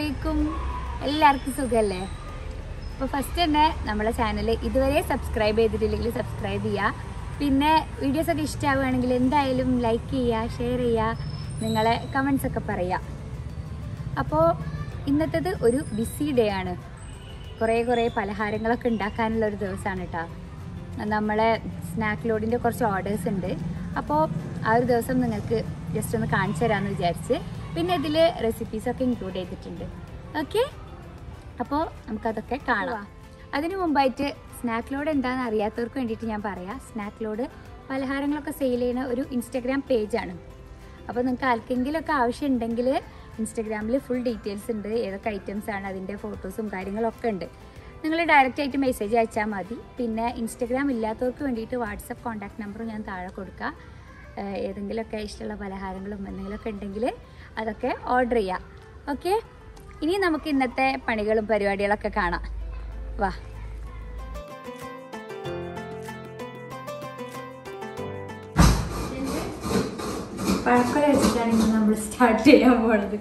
അലൈക്കും എല്ലാവർക്കും സുഖമല്ലേ അപ്പോൾ ഫസ്റ്റ് തന്നെ നമ്മളെ ചാനൽ ഇതുവരെ സബ്സ്ക്രൈബ് ചെയ്തിട്ടില്ലെങ്കിൽ സബ്സ്ക്രൈബ് ചെയ്യുക പിന്നെ വീഡിയോസൊക്കെ ഇഷ്ടമാവുകയാണെങ്കിൽ എന്തായാലും ലൈക്ക് ചെയ്യുക ഷെയർ ചെയ്യുക നിങ്ങളെ കമൻസ് ഒക്കെ പറയുക അപ്പോൾ ഇന്നത്തേത് ഒരു ബിസി ഡേ ആണ് കുറേ കുറേ പലഹാരങ്ങളൊക്കെ ഉണ്ടാക്കാനുള്ള ഒരു ദിവസമാണ് കേട്ടോ നമ്മളെ സ്നാക്ക് ലോഡിൻ്റെ കുറച്ച് ഓർഡേഴ്സ് ഉണ്ട് അപ്പോൾ ആ ഒരു ദിവസം നിങ്ങൾക്ക് ജസ്റ്റ് ഒന്ന് കാണിച്ചു തരാമെന്ന് വിചാരിച്ച് പിന്നെ ഇതിൽ റെസിപ്പീസൊക്കെ ഇൻക്ലൂഡ് ചെയ്തിട്ടുണ്ട് ഓക്കെ അപ്പോൾ നമുക്കതൊക്കെ കാണാം അതിനു മുമ്പായിട്ട് സ്നാക്ക് ലോഡ് എന്താണെന്ന് അറിയാത്തവർക്ക് വേണ്ടിയിട്ട് ഞാൻ പറയാം സ്നാക്ക് ലോഡ് പലഹാരങ്ങളൊക്കെ സെയിൽ ചെയ്യുന്ന ഒരു ഇൻസ്റ്റാഗ്രാം പേജാണ് അപ്പോൾ നിങ്ങൾക്ക് ആർക്കെങ്കിലുമൊക്കെ ആവശ്യമുണ്ടെങ്കിൽ ഇൻസ്റ്റാഗ്രാമിൽ ഫുൾ ഡീറ്റെയിൽസ് ഉണ്ട് ഏതൊക്കെ ഐറ്റംസ് ആണ് അതിൻ്റെ ഫോട്ടോസും കാര്യങ്ങളൊക്കെ ഉണ്ട് നിങ്ങൾ ഡയറക്റ്റ് ആയിട്ട് മെസ്സേജ് അയച്ചാൽ മതി പിന്നെ ഇൻസ്റ്റാഗ്രാം ഇല്ലാത്തവർക്ക് വേണ്ടിയിട്ട് വാട്സപ്പ് കോൺടാക്ട് നമ്പർ ഞാൻ താഴെ കൊടുക്കാം ഏഹ് ഏതെങ്കിലുമൊക്കെ ഇഷ്ടമുള്ള പലഹാരങ്ങളും എന്തെങ്കിലുമൊക്കെ ഉണ്ടെങ്കിൽ അതൊക്കെ ഓർഡർ ചെയ്യാം ഓക്കെ ഇനി നമുക്ക് ഇന്നത്തെ പണികളും പരിപാടികളൊക്കെ കാണാം വാ പഴക്കൊല വെച്ചിട്ടാണ് ഇന്ന് നമ്മൾ സ്റ്റാർട്ട് ചെയ്യാൻ പോണത്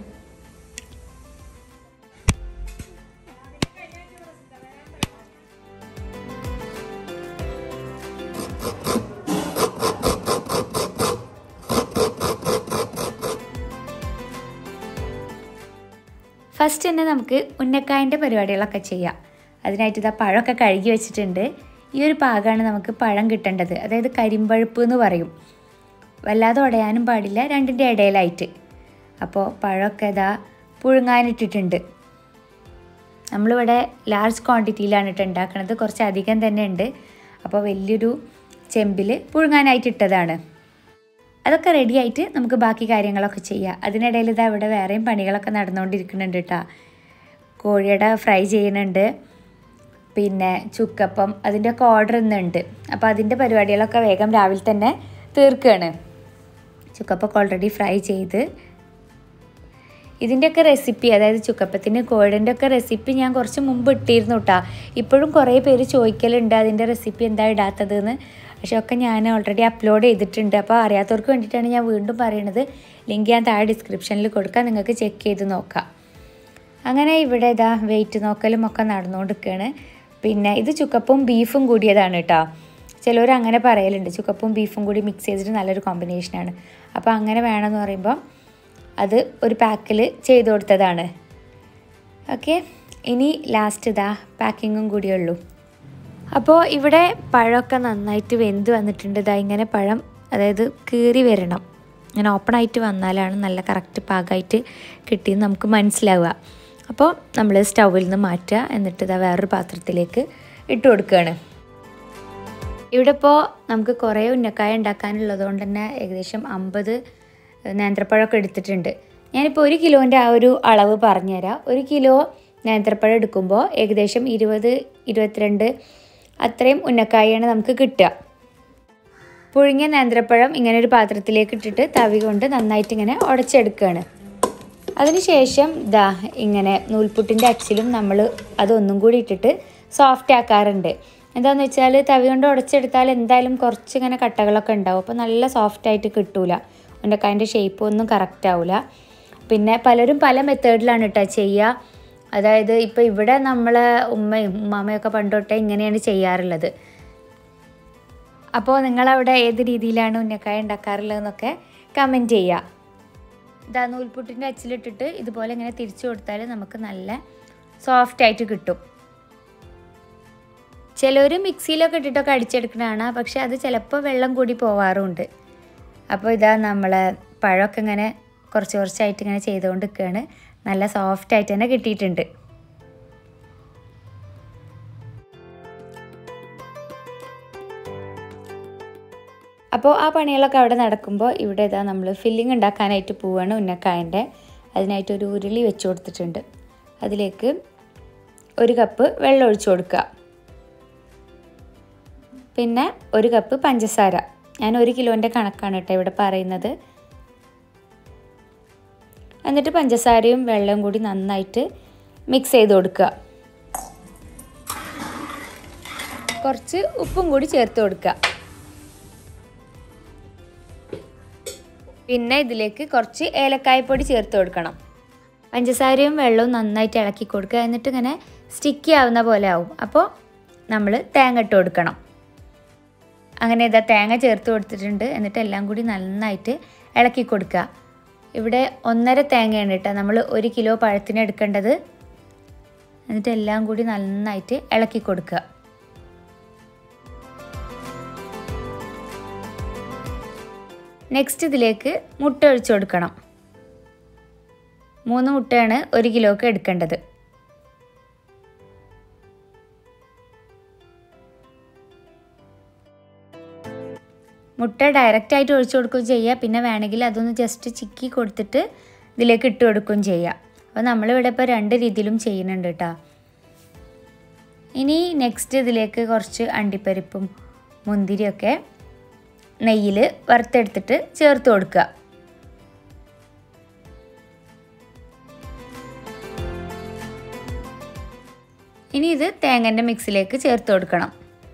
ഫസ്റ്റ് തന്നെ നമുക്ക് ഉന്നക്കായൻ്റെ പരിപാടികളൊക്കെ ചെയ്യാം അതിനായിട്ട് ഇതാ പഴമൊക്കെ കഴുകി വെച്ചിട്ടുണ്ട് ഈ ഒരു പാകമാണ് നമുക്ക് പഴം കിട്ടേണ്ടത് അതായത് കരിമ്പഴുപ്പ് എന്ന് പറയും വല്ലാതെ ഉടയാനും പാടില്ല രണ്ടിൻ്റെ ഇടയിലായിട്ട് അപ്പോൾ പഴമൊക്കെ ഇതാ പുഴുങ്ങാനിട്ടിട്ടുണ്ട് നമ്മളിവിടെ ലാർജ് ക്വാണ്ടിറ്റിയിലാണ് ഇട്ട് ഉണ്ടാക്കുന്നത് കുറച്ച് അധികം തന്നെ ഉണ്ട് അപ്പോൾ വലിയൊരു ചെമ്പിൽ പുഴുങ്ങാനായിട്ട് ഇട്ടതാണ് അതൊക്കെ റെഡി ആയിട്ട് നമുക്ക് ബാക്കി കാര്യങ്ങളൊക്കെ ചെയ്യാം അതിനിടയിൽ ഇതാ ഇവിടെ വേറെയും പണികളൊക്കെ നടന്നുകൊണ്ടിരിക്കുന്നുണ്ട് കേട്ടോ കോഴിയുടെ ഫ്രൈ ചെയ്യുന്നുണ്ട് പിന്നെ ചുക്കപ്പം അതിൻ്റെയൊക്കെ ഓർഡർ ഇന്നുണ്ട് അപ്പോൾ അതിൻ്റെ പരിപാടികളൊക്കെ വേഗം രാവിലെ തന്നെ തീർക്കുകയാണ് ചുക്കപ്പൊക്കെ ഓൾറെഡി ഫ്രൈ ചെയ്ത് ഇതിൻ്റെയൊക്കെ റെസിപ്പി അതായത് ചുക്കപ്പത്തിന് കോഴിൻ്റെ ഒക്കെ റെസിപ്പി ഞാൻ കുറച്ച് മുമ്പ് ഇട്ടിരുന്നു കേട്ടോ ഇപ്പോഴും കുറേ പേര് ചോദിക്കലുണ്ട് അതിൻ്റെ റെസിപ്പി എന്താ ഇടാത്തതെന്ന് പക്ഷെ ഒക്കെ ഞാൻ ഓൾറെഡി അപ്ലോഡ് ചെയ്തിട്ടുണ്ട് അപ്പോൾ അറിയാത്തവർക്ക് വേണ്ടിയിട്ടാണ് ഞാൻ വീണ്ടും പറയണത് ലിങ്ക് ഞാൻ താഴെ ഡിസ്ക്രിപ്ഷനിൽ കൊടുക്കാം നിങ്ങൾക്ക് ചെക്ക് ചെയ്ത് നോക്കാം അങ്ങനെ ഇവിടെ ഇതാ വെയിറ്റ് നോക്കലും ഒക്കെ നടന്നുകൊണ്ടിരിക്കുകയാണ് പിന്നെ ഇത് ചുക്കപ്പും ബീഫും കൂടിയതാണ് കേട്ടോ ചിലവർ അങ്ങനെ പറയലുണ്ട് ചുക്കപ്പും ബീഫും കൂടി മിക്സ് ചെയ്തിട്ട് നല്ലൊരു കോമ്പിനേഷനാണ് അപ്പോൾ അങ്ങനെ വേണമെന്ന് പറയുമ്പോൾ അത് ഒരു പാക്കിൽ ചെയ്ത് കൊടുത്തതാണ് ഓക്കെ ഇനി ലാസ്റ്റ് ഇതാ പാക്കിങ്ങും കൂടിയുള്ളൂ അപ്പോൾ ഇവിടെ പഴമൊക്കെ നന്നായിട്ട് വെന്ത് വന്നിട്ടുണ്ട് ഇതാ ഇങ്ങനെ പഴം അതായത് കീറി വരണം ഇങ്ങനെ ഓപ്പൺ ആയിട്ട് വന്നാലാണ് നല്ല കറക്റ്റ് പാകമായിട്ട് കിട്ടിയെന്ന് നമുക്ക് മനസ്സിലാവുക അപ്പോൾ നമ്മൾ സ്റ്റൗവിൽ നിന്ന് മാറ്റുക എന്നിട്ട് ഇതാ വേറൊരു പാത്രത്തിലേക്ക് ഇട്ട് കൊടുക്കുകയാണ് ഇവിടെ ഇപ്പോൾ നമുക്ക് കുറേ ഉന്നക്കായ ഉണ്ടാക്കാനുള്ളത് കൊണ്ട് തന്നെ ഏകദേശം അമ്പത് നേന്ത്രപ്പഴമൊക്കെ എടുത്തിട്ടുണ്ട് ഞാനിപ്പോൾ ഒരു കിലോൻ്റെ ആ ഒരു അളവ് പറഞ്ഞുതരാം ഒരു കിലോ നേന്ത്രപ്പഴം എടുക്കുമ്പോൾ ഏകദേശം ഇരുപത് ഇരുപത്തിരണ്ട് അത്രയും ഉന്നക്കായാണ് നമുക്ക് കിട്ടുക പുഴുങ്ങിയ നേന്ത്രപ്പഴം ഇങ്ങനെ ഒരു പാത്രത്തിലേക്ക് ഇട്ടിട്ട് തവി കൊണ്ട് നന്നായിട്ട് ഇങ്ങനെ ഉടച്ചെടുക്കുകയാണ് അതിനുശേഷം ദാ ഇങ്ങനെ നൂൽപുട്ടിൻ്റെ അച്ചിലും നമ്മൾ അതൊന്നും കൂടി ഇട്ടിട്ട് സോഫ്റ്റ് ആക്കാറുണ്ട് എന്താണെന്ന് വെച്ചാൽ തവി കൊണ്ട് ഉടച്ചെടുത്താൽ എന്തായാലും കുറച്ച് ഇങ്ങനെ കട്ടകളൊക്കെ ഉണ്ടാവും അപ്പോൾ നല്ല സോഫ്റ്റ് ആയിട്ട് കിട്ടൂല ഉണ്ടക്കായൻ്റെ ഷേപ്പ് ഒന്നും കറക്റ്റ് ആവില്ല പിന്നെ പലരും പല മെത്തേഡിലാണ് കേട്ടോ ചെയ്യുക അതായത് ഇപ്പോൾ ഇവിടെ നമ്മളെ ഉമ്മയും ഉമ്മാമയൊക്കെ പണ്ട് തൊട്ടേ ഇങ്ങനെയാണ് ചെയ്യാറുള്ളത് അപ്പോൾ നിങ്ങളവിടെ ഏത് രീതിയിലാണ് ഉന്നക്കായ ഉണ്ടാക്കാറുള്ളതെന്നൊക്കെ കമൻറ്റ് ചെയ്യുക ഇതാ നൂൽപുട്ടിൻ്റെ അച്ചിലിട്ടിട്ട് ഇതുപോലെ ഇങ്ങനെ തിരിച്ചു കൊടുത്താൽ നമുക്ക് നല്ല സോഫ്റ്റ് ആയിട്ട് കിട്ടും ചിലർ മിക്സിയിലൊക്കെ ഇട്ടിട്ടൊക്കെ അടിച്ചെടുക്കണതാണ് പക്ഷെ അത് ചിലപ്പോൾ വെള്ളം കൂടി പോവാറുമുണ്ട് അപ്പോൾ ഇതാ നമ്മൾ പഴമൊക്കെ ഇങ്ങനെ കുറച്ച് കുറച്ചായിട്ട് ഇങ്ങനെ ചെയ്തുകൊണ്ട് നിൽക്കുകയാണ് നല്ല സോഫ്റ്റ് ആയിട്ട് തന്നെ കിട്ടിയിട്ടുണ്ട് അപ്പോൾ ആ പണികളൊക്കെ അവിടെ നടക്കുമ്പോൾ ഇവിടെ ഇതാ നമ്മൾ ഫില്ലിംഗ് ഉണ്ടാക്കാനായിട്ട് പോവുകയാണ് ഉന്നക്കായൻ്റെ അതിനായിട്ട് ഒരു ഉരുളി വെച്ച് കൊടുത്തിട്ടുണ്ട് അതിലേക്ക് ഒരു കപ്പ് വെള്ളം ഒഴിച്ചു കൊടുക്കുക പിന്നെ ഒരു കപ്പ് പഞ്ചസാര ഞാൻ ഒരു കിലോൻ്റെ കണക്കാണ് കേട്ടോ ഇവിടെ പറയുന്നത് എന്നിട്ട് പഞ്ചസാരയും വെള്ളവും കൂടി നന്നായിട്ട് മിക്സ് ചെയ്ത് കൊടുക്കുക കുറച്ച് ഉപ്പും കൂടി ചേർത്ത് കൊടുക്കുക പിന്നെ ഇതിലേക്ക് കുറച്ച് ഏലക്കായപ്പൊടി ചേർത്ത് കൊടുക്കണം പഞ്ചസാരയും വെള്ളവും നന്നായിട്ട് ഇളക്കി കൊടുക്കുക എന്നിട്ട് ഇങ്ങനെ സ്റ്റിക്കി ആവുന്ന പോലെ ആവും അപ്പോൾ നമ്മൾ തേങ്ങ ഇട്ട് കൊടുക്കണം അങ്ങനെ ഇതാ തേങ്ങ ചേർത്ത് കൊടുത്തിട്ടുണ്ട് എന്നിട്ട് എല്ലാം കൂടി നന്നായിട്ട് ഇളക്കി കൊടുക്കുക ഇവിടെ ഒന്നര തേങ്ങയാണ് കേട്ടോ നമ്മൾ ഒരു കിലോ പഴത്തിന് എടുക്കേണ്ടത് എന്നിട്ട് എല്ലാം കൂടി നന്നായിട്ട് ഇളക്കി കൊടുക്കുക നെക്സ്റ്റ് ഇതിലേക്ക് മുട്ട ഒഴിച്ചു കൊടുക്കണം മൂന്ന് മുട്ടയാണ് ഒരു കിലോക്ക് എടുക്കേണ്ടത് മുട്ട ഡയറക്റ്റ് ആയിട്ട് ഒഴിച്ചു കൊടുക്കുകയും ചെയ്യുക പിന്നെ വേണമെങ്കിൽ അതൊന്ന് ജസ്റ്റ് ചിക്കി കൊടുത്തിട്ട് ഇതിലേക്ക് ഇട്ട് കൊടുക്കുകയും ചെയ്യുക അപ്പോൾ നമ്മളിവിടെ ഇപ്പോൾ രണ്ട് രീതിയിലും ചെയ്യുന്നുണ്ട് കേട്ടോ ഇനി നെക്സ്റ്റ് ഇതിലേക്ക് കുറച്ച് അണ്ടിപ്പരിപ്പും മുന്തിരിയൊക്കെ നെയ്യിൽ വറുത്തെടുത്തിട്ട് ചേർത്ത് കൊടുക്കുക ഇനി ഇത് തേങ്ങൻ്റെ മിക്സിലേക്ക് ചേർത്ത് കൊടുക്കണം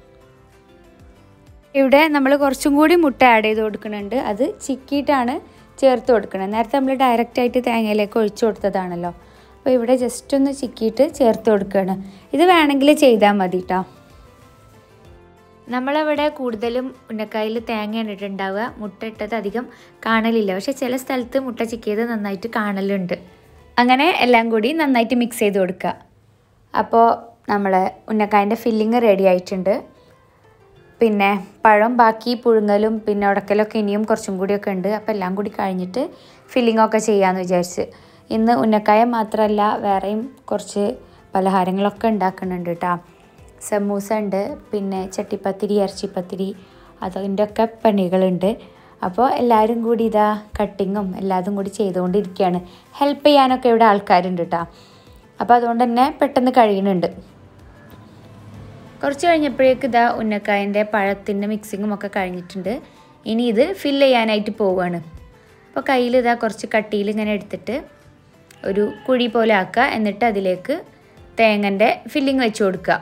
ഇവിടെ നമ്മൾ കുറച്ചും കൂടി മുട്ട ആഡ് ചെയ്ത് കൊടുക്കുന്നുണ്ട് അത് ചിക്കിയിട്ടാണ് ചേർത്ത് കൊടുക്കണം നേരത്തെ നമ്മൾ ഡയറക്റ്റ് ആയിട്ട് തേങ്ങയിലേക്ക് ഒഴിച്ചു കൊടുത്തതാണല്ലോ അപ്പോൾ ഇവിടെ ജസ്റ്റ് ഒന്ന് ചിക്കിയിട്ട് ചേർത്ത് കൊടുക്കുകയാണ് ഇത് വേണമെങ്കിൽ ചെയ്താൽ മതി കേട്ടോ നമ്മളവിടെ കൂടുതലും ഉന്നക്കായിൽ തേങ്ങയാണ് ഇട്ടുണ്ടാവുക മുട്ട ഇട്ടത് അധികം കാണലില്ല പക്ഷെ ചില സ്ഥലത്ത് മുട്ട ചിക്കിയത് നന്നായിട്ട് കാണലുണ്ട് അങ്ങനെ എല്ലാം കൂടി നന്നായിട്ട് മിക്സ് ചെയ്ത് കൊടുക്കുക അപ്പോൾ നമ്മളെ ഉന്നക്കായൻ്റെ ഫില്ലിങ് റെഡി ആയിട്ടുണ്ട് പിന്നെ പഴം ബാക്കി പുഴുങ്ങലും പിന്നെ ഉടക്കലൊക്കെ ഇനിയും കുറച്ചും കൂടിയൊക്കെ ഉണ്ട് അപ്പോൾ എല്ലാം കൂടി കഴിഞ്ഞിട്ട് ഫില്ലിംഗ് ഒക്കെ ചെയ്യാമെന്ന് വിചാരിച്ച് ഇന്ന് ഉന്നക്കായ മാത്രമല്ല വേറെയും കുറച്ച് പലഹാരങ്ങളൊക്കെ ഉണ്ടാക്കുന്നുണ്ട് കേട്ടോ സമൂസ ഉണ്ട് പിന്നെ ചട്ടിപ്പത്തിരി ഇറച്ചിപ്പത്തിരി അതിൻ്റെ ഒക്കെ പണികളുണ്ട് അപ്പോൾ എല്ലാവരും കൂടി ഇതാ കട്ടിങ്ങും എല്ലാതും കൂടി ചെയ്തുകൊണ്ടിരിക്കുകയാണ് ഹെൽപ്പ് ചെയ്യാനൊക്കെ ഇവിടെ ആൾക്കാരുണ്ട് കേട്ടോ അപ്പോൾ അതുകൊണ്ട് തന്നെ പെട്ടെന്ന് കഴിയുന്നുണ്ട് കുറച്ച് കഴിഞ്ഞപ്പോഴേക്ക് ഇതാ ഉന്നക്കായൻ്റെ പഴത്തിൻ്റെ മിക്സിങ്ങും ഒക്കെ കഴിഞ്ഞിട്ടുണ്ട് ഇനി ഇത് ഫില്ല് ചെയ്യാനായിട്ട് പോവുകയാണ് അപ്പോൾ കയ്യിൽ ഇതാ കുറച്ച് കട്ടിയിൽ ഇങ്ങനെ എടുത്തിട്ട് ഒരു കുഴി പോലെ ആക്കുക എന്നിട്ട് അതിലേക്ക് തേങ്ങൻ്റെ ഫില്ലിങ് വെച്ച് കൊടുക്കുക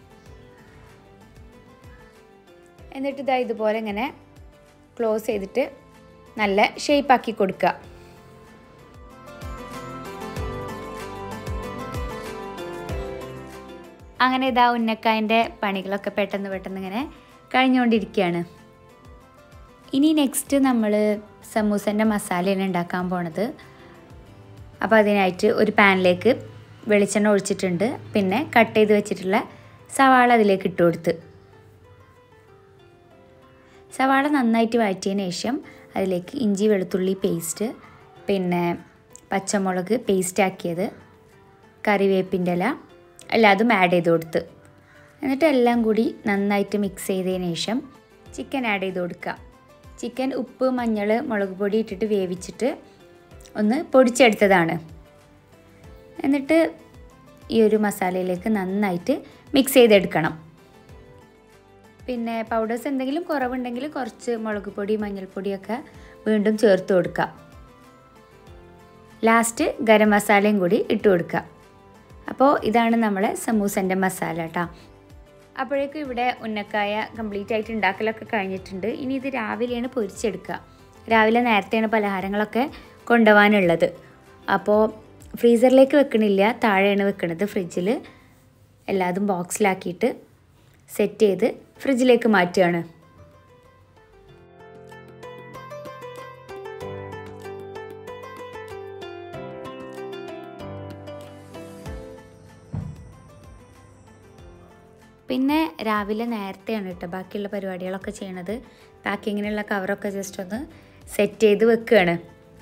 എന്നിട്ട് ഇതാ ഇതുപോലെ ഇങ്ങനെ ക്ലോസ് ചെയ്തിട്ട് നല്ല ഷേപ്പാക്കി കൊടുക്കുക അങ്ങനെ ഇതാ ഉന്നക്കായൻ്റെ പണികളൊക്കെ പെട്ടെന്ന് പെട്ടെന്ന് ഇങ്ങനെ കഴിഞ്ഞുകൊണ്ടിരിക്കുകയാണ് ഇനി നെക്സ്റ്റ് നമ്മൾ സമൂസൻ്റെ മസാലയാണ് ഉണ്ടാക്കാൻ പോണത് അപ്പോൾ അതിനായിട്ട് ഒരു പാനിലേക്ക് വെളിച്ചെണ്ണ ഒഴിച്ചിട്ടുണ്ട് പിന്നെ കട്ട് ചെയ്ത് വെച്ചിട്ടുള്ള സവാള അതിലേക്ക് ഇട്ട് കൊടുത്ത് സവാള നന്നായിട്ട് വഴറ്റിയതിന് ശേഷം അതിലേക്ക് ഇഞ്ചി വെളുത്തുള്ളി പേസ്റ്റ് പിന്നെ പച്ചമുളക് പേസ്റ്റ് ആക്കിയത് കറിവേപ്പിൻ്റെ ഇല എല്ലാതും ആഡ് ചെയ്ത് കൊടുത്ത് എന്നിട്ട് എല്ലാം കൂടി നന്നായിട്ട് മിക്സ് ചെയ്തതിന് ശേഷം ചിക്കൻ ആഡ് ചെയ്ത് കൊടുക്കുക ചിക്കൻ ഉപ്പ് മഞ്ഞൾ മുളക് പൊടി ഇട്ടിട്ട് വേവിച്ചിട്ട് ഒന്ന് പൊടിച്ചെടുത്തതാണ് എന്നിട്ട് ഈ ഒരു മസാലയിലേക്ക് നന്നായിട്ട് മിക്സ് ചെയ്തെടുക്കണം പിന്നെ പൗഡേഴ്സ് എന്തെങ്കിലും കുറവുണ്ടെങ്കിൽ കുറച്ച് മുളക് പൊടി മഞ്ഞൾപ്പൊടിയൊക്കെ വീണ്ടും ചേർത്ത് കൊടുക്കുക ലാസ്റ്റ് ഗരം മസാലയും കൂടി ഇട്ട് കൊടുക്കുക അപ്പോൾ ഇതാണ് നമ്മളെ സമൂസൻ്റെ മസാല കേട്ടോ അപ്പോഴേക്കും ഇവിടെ ഉന്നക്കായ കംപ്ലീറ്റ് ആയിട്ട് ഉണ്ടാക്കലൊക്കെ കഴിഞ്ഞിട്ടുണ്ട് ഇനി ഇത് രാവിലെയാണ് പൊരിച്ചെടുക്കുക രാവിലെ നേരത്തെയാണ് പലഹാരങ്ങളൊക്കെ കൊണ്ടുപോകാനുള്ളത് അപ്പോൾ ഫ്രീസറിലേക്ക് വെക്കണില്ല താഴെയാണ് വെക്കണത് ഫ്രിഡ്ജിൽ എല്ലാതും ബോക്സിലാക്കിയിട്ട് സെറ്റ് ചെയ്ത് ഫ്രിഡ്ജിലേക്ക് മാറ്റുകയാണ് പിന്നെ രാവിലെ നേരത്തെയാണ് കേട്ടോ ബാക്കിയുള്ള പരിപാടികളൊക്കെ ചെയ്യണത് പാക്കിങ്ങിനുള്ള കവറൊക്കെ ജസ്റ്റ് ഒന്ന് സെറ്റ് ചെയ്ത് വെക്കുകയാണ്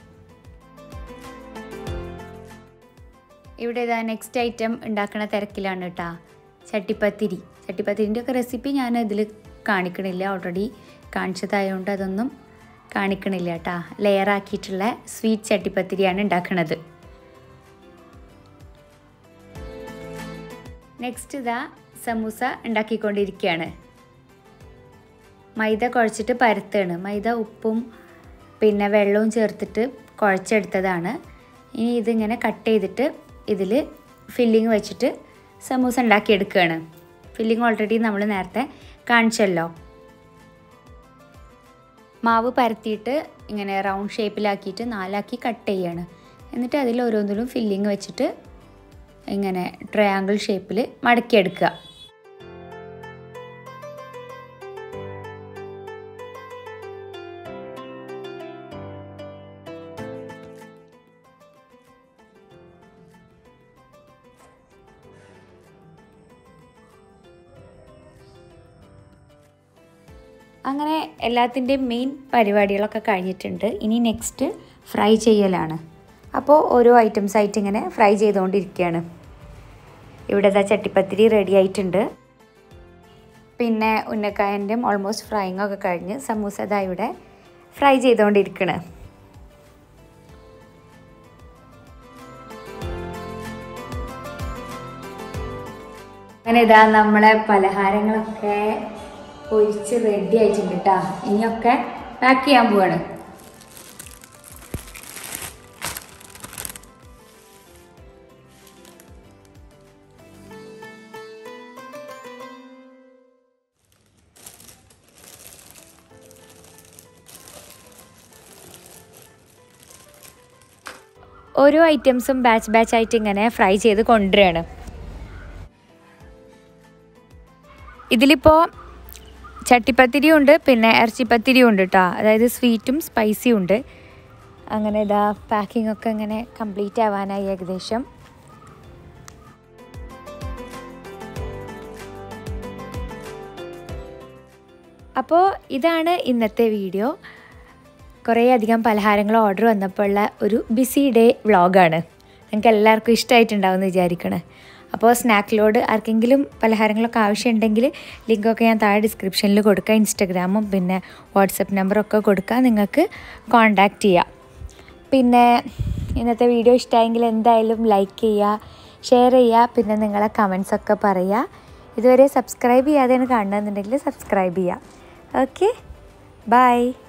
ഇവിടെ ഇതാ നെക്സ്റ്റ് ഐറ്റം ഉണ്ടാക്കുന്ന തിരക്കിലാണ് കേട്ടോ ചട്ടിപ്പത്തിരി ചട്ടിപ്പത്തിരിൻ്റെ ഒക്കെ റെസിപ്പി ഞാൻ ഇതിൽ കാണിക്കണില്ല ഓൾറെഡി കാണിച്ചതായതുകൊണ്ട് അതൊന്നും കാണിക്കണില്ല കേട്ടോ ലെയറാക്കിയിട്ടുള്ള സ്വീറ്റ് ചട്ടിപ്പത്തിരിയാണ് ഉണ്ടാക്കുന്നത് നെക്സ്റ്റ് ഇതാ സമൂസ ഉണ്ടാക്കിക്കൊണ്ടിരിക്കുകയാണ് മൈദ കുഴച്ചിട്ട് പരത്തുകയാണ് മൈദ ഉപ്പും പിന്നെ വെള്ളവും ചേർത്തിട്ട് കുഴച്ചെടുത്തതാണ് ഇനി ഇതിങ്ങനെ കട്ട് ചെയ്തിട്ട് ഇതിൽ ഫില്ലിങ് വെച്ചിട്ട് സമൂസ ഉണ്ടാക്കിയെടുക്കുകയാണ് ഫില്ലിങ് ഓൾറെഡി നമ്മൾ നേരത്തെ കാണിച്ചല്ലോ മാവ് പരത്തിയിട്ട് ഇങ്ങനെ റൗണ്ട് ഷേപ്പിലാക്കിയിട്ട് നാലാക്കി കട്ട് ചെയ്യാണ് എന്നിട്ട് അതിൽ ഓരോന്നിലും ഫില്ലിങ് വെച്ചിട്ട് ഇങ്ങനെ ട്രയാങ്കിൾ ഷേപ്പിൽ മടക്കിയെടുക്കുക അങ്ങനെ എല്ലാത്തിൻ്റെയും മെയിൻ പരിപാടികളൊക്കെ കഴിഞ്ഞിട്ടുണ്ട് ഇനി നെക്സ്റ്റ് ഫ്രൈ ചെയ്യലാണ് അപ്പോൾ ഓരോ ഐറ്റംസ് ആയിട്ട് ഇങ്ങനെ ഫ്രൈ ചെയ്തുകൊണ്ടിരിക്കുകയാണ് ഇവിടെ ഇതാ ചട്ടിപ്പത്തിരി റെഡി ആയിട്ടുണ്ട് പിന്നെ ഉന്നക്കായൻ്റെയും ഓൾമോസ്റ്റ് ഫ്രൈങ് ഒക്കെ കഴിഞ്ഞ് സമൂസ ഇതാ ഇവിടെ ഫ്രൈ ചെയ്തുകൊണ്ടിരിക്കണ് അങ്ങനെ ഇതാ നമ്മളെ പലഹാരങ്ങളൊക്കെ പൊരിച്ച് റെഡി ആയിട്ടുണ്ട് കേട്ടോ ഇനിയൊക്കെ പാക്ക് ചെയ്യാൻ പോവാണ് ഓരോ ഐറ്റംസും ബാച്ച് ബാച്ച് ആയിട്ട് ഇങ്ങനെ ഫ്രൈ ചെയ്ത് കൊണ്ടുവരികയാണ് ഇതിലിപ്പോൾ ചട്ടിപ്പത്തിരിയും ഉണ്ട് പിന്നെ ഇറച്ചിപ്പത്തിരിയും ഉണ്ട് കേട്ടോ അതായത് സ്വീറ്റും സ്പൈസിയും ഉണ്ട് അങ്ങനെ ഇതാ പാക്കിംഗ് ഒക്കെ ഇങ്ങനെ കംപ്ലീറ്റ് ആവാനായി ഏകദേശം അപ്പോൾ ഇതാണ് ഇന്നത്തെ വീഡിയോ കുറേ അധികം പലഹാരങ്ങൾ ഓർഡർ വന്നപ്പോഴുള്ള ഒരു ബിസി ഡേ വ്ളോഗാണ് നിങ്ങൾക്ക് എല്ലാവർക്കും ഇഷ്ടമായിട്ടുണ്ടാവും എന്ന് വിചാരിക്കണേ അപ്പോൾ സ്നാക്ക് ലോഡ് ആർക്കെങ്കിലും പലഹാരങ്ങളൊക്കെ ആവശ്യമുണ്ടെങ്കിൽ ലിങ്കൊക്കെ ഞാൻ താഴെ ഡിസ്ക്രിപ്ഷനിൽ കൊടുക്കുക ഇൻസ്റ്റഗ്രാമും പിന്നെ വാട്സപ്പ് നമ്പറൊക്കെ കൊടുക്കുക നിങ്ങൾക്ക് കോണ്ടാക്റ്റ് ചെയ്യാം പിന്നെ ഇന്നത്തെ വീഡിയോ ഇഷ്ടമായെങ്കിൽ എന്തായാലും ലൈക്ക് ചെയ്യുക ഷെയർ ചെയ്യുക പിന്നെ നിങ്ങളെ കമൻസ് ഒക്കെ പറയുക ഇതുവരെ സബ്സ്ക്രൈബ് ചെയ്യാതെയാണ് കാണുന്നതെന്നുണ്ടെങ്കിൽ സബ്സ്ക്രൈബ് ചെയ്യുക ഓക്കെ ബൈ